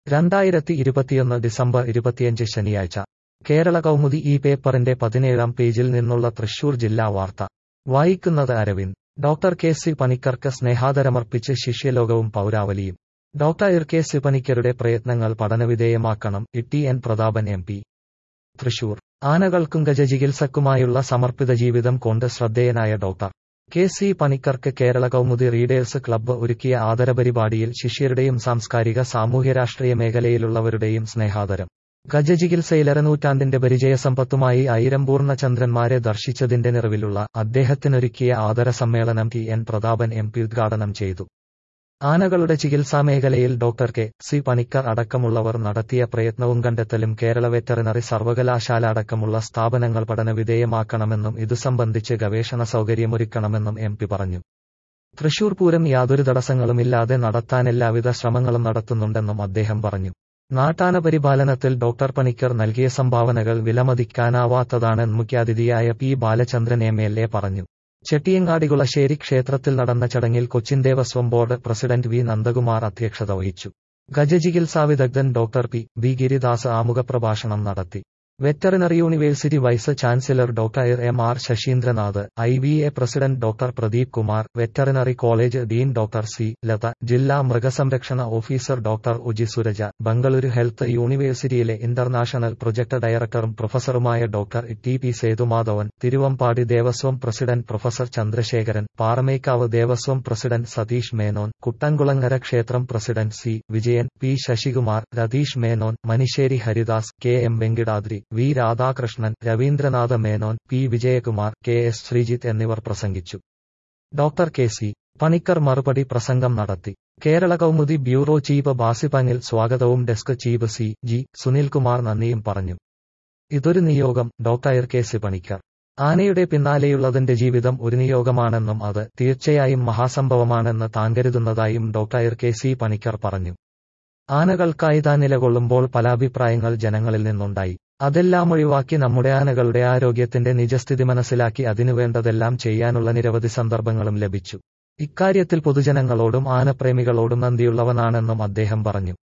രണ്ടായിരത്തി ഇരുപത്തിയൊന്ന് ഡിസംബർ ഇരുപത്തിയഞ്ച് ശനിയാഴ്ച കേരള കൗമുദി ഈ പേപ്പറിന്റെ പതിനേഴാം പേജിൽ നിന്നുള്ള തൃശൂർ ജില്ലാ വാർത്ത വായിക്കുന്നത് അരവിന്ദ് ഡോക്ടർ കെ സി പണിക്കർക്ക് സ്നേഹാദരമർപ്പിച്ച് ശിഷ്യലോകവും പൗരാവലിയും ഡോക്ടർ കെ സി പണിക്കരുടെ പ്രയത്നങ്ങൾ പഠനവിധേയമാക്കണം T N Prathapan M P Thrissur ആനകൾക്കും ഗജചികിത്സക്കുമായുള്ള സമർപ്പിത ജീവിതം കൊണ്ട് ശ്രദ്ധേയനായ ഡോക്ടർ കെ സി പണിക്കർക്ക് കേരള കൗമുദി റീഡേഴ്സ് ക്ലബ്ബ് ഒരുക്കിയ ആദരപരിപാടിയിൽ ശിഷ്യരുടെയും സാംസ്കാരിക സാമൂഹ്യ രാഷ്ട്രീയ മേഖലയിലുള്ളവരുടെയും സ്നേഹാദരം ഗജചികിത്സയിലര നൂറ്റാണ്ടിന്റെ പരിചയസമ്പത്തുമായി ആയിരം പൂർണ്ണചന്ദ്രന്മാരെ ദർശിച്ചതിന്റെ നിറവിലുള്ള അദ്ദേഹത്തിനൊരുക്കിയ ആദര സമ്മേളനം T N Prathapan M P ഉദ്ഘാടനം ചെയ്തു ആനകളുടെ ചികിത്സാമേഖലയിൽ ഡോക്ടർ കെ സി പണിക്കർ അടക്കമുള്ളവർ നടത്തിയ പ്രയത്നവും കണ്ടെത്തലും കേരള വെറ്ററിനറി സർവകലാശാല അടക്കമുള്ള സ്ഥാപനങ്ങൾ പഠനവിധേയമാക്കണമെന്നും ഇതു സംബന്ധിച്ച് ഗവേഷണ സൗകര്യമൊരുക്കണമെന്നും എം പി പറഞ്ഞു തൃശൂർ പൂരം യാതൊരു തടസ്സങ്ങളുമില്ലാതെ നടത്താൻ എല്ലാവിധ ശ്രമങ്ങളും നടത്തുന്നുണ്ടെന്നും അദ്ദേഹം പറഞ്ഞു നാട്ടാന പരിപാലനത്തിൽ ഡോക്ടർ പണിക്കർ നൽകിയ സംഭാവനകൾ വിലമതിക്കാനാവാത്തതാണെന്ന് മുഖ്യാതിഥിയായ P Balachandran M L A പറഞ്ഞു ചെട്ടിയങ്ങാടികുളശ്ശേരി ക്ഷേത്രത്തിൽ നടന്ന ചടങ്ങിൽ Cochin Devaswom board president V Nandakumar അധ്യക്ഷത വഹിച്ചു ഗജചികിത്സാ വിദഗ്ധൻ ഡോക്ടർ പി ബി ഗിരിദാസ് ആമുഖപ്രഭാഷണം നടത്തി veterinary university vice chancellor doctor M R Sasheendranath I V A president doctor Pradeep Kumar veterinary college dean doctor C Latha ജില്ലാ മൃഗസംരക്ഷണ officer doctor Uji Suraja Bengaluru health യൂണിവേഴ്സിറ്റിയിലെ ഇന്റർനാഷണൽ പ്രൊജക്ട് ഡയറക്ടറും പ്രൊഫസറുമായ doctor T P Sethumadhavan Thiruvambady Devaswom president professor Chandrasekharan Paramekkavu Devaswom president Satish Menon Kuttankulangara ക്ഷേത്രം president C Vijayan P Sasikumar Ratheesh Menon Manissery Haridas K M Venkitadri V Radhakrishnan Raveendranatha Menon P Vijayakumar K S Sreejith എന്നിവർ പ്രസംഗിച്ചു doctor K C Panicker മറുപടി പ്രസംഗം നടത്തി കേരള കൗമുദി ബ്യൂറോ ചീഫ് ബാസിപങ്ങിൽ സ്വാഗതവും desk chief C G Sunilkumar നന്ദിയും പറഞ്ഞു ഇതൊരു നിയോഗം ഡോക്ടർ കെ സി പണിക്കർ ആനയുടെ പിന്നാലെയുള്ളതിന്റെ ജീവിതം ഒരു നിയോഗമാണെന്നും അത് തീർച്ചയായും മഹാസംഭവമാണെന്ന് താൻ കരുതുന്നതായും ഡോക്ടർ കെ സി പണിക്കർ പറഞ്ഞു ആനകൾക്കായി താൻ നിലകൊള്ളുമ്പോൾ പല അഭിപ്രായങ്ങൾ ജനങ്ങളിൽ നിന്നുണ്ടായി അതെല്ലാം ഒഴിവാക്കി നമ്മുടെ ആനകളുടെ ആരോഗ്യത്തിന്റെ നിജസ്ഥിതി മനസ്സിലാക്കി അതിനുവേണ്ടതെല്ലാം ചെയ്യാനുള്ള നിരവധി സന്ദർഭങ്ങളും ലഭിച്ചു ഇക്കാര്യത്തിൽ പൊതുജനങ്ങളോടും ആനപ്രേമികളോടും നന്ദിയുള്ളവനാണെന്നും അദ്ദേഹം പറഞ്ഞു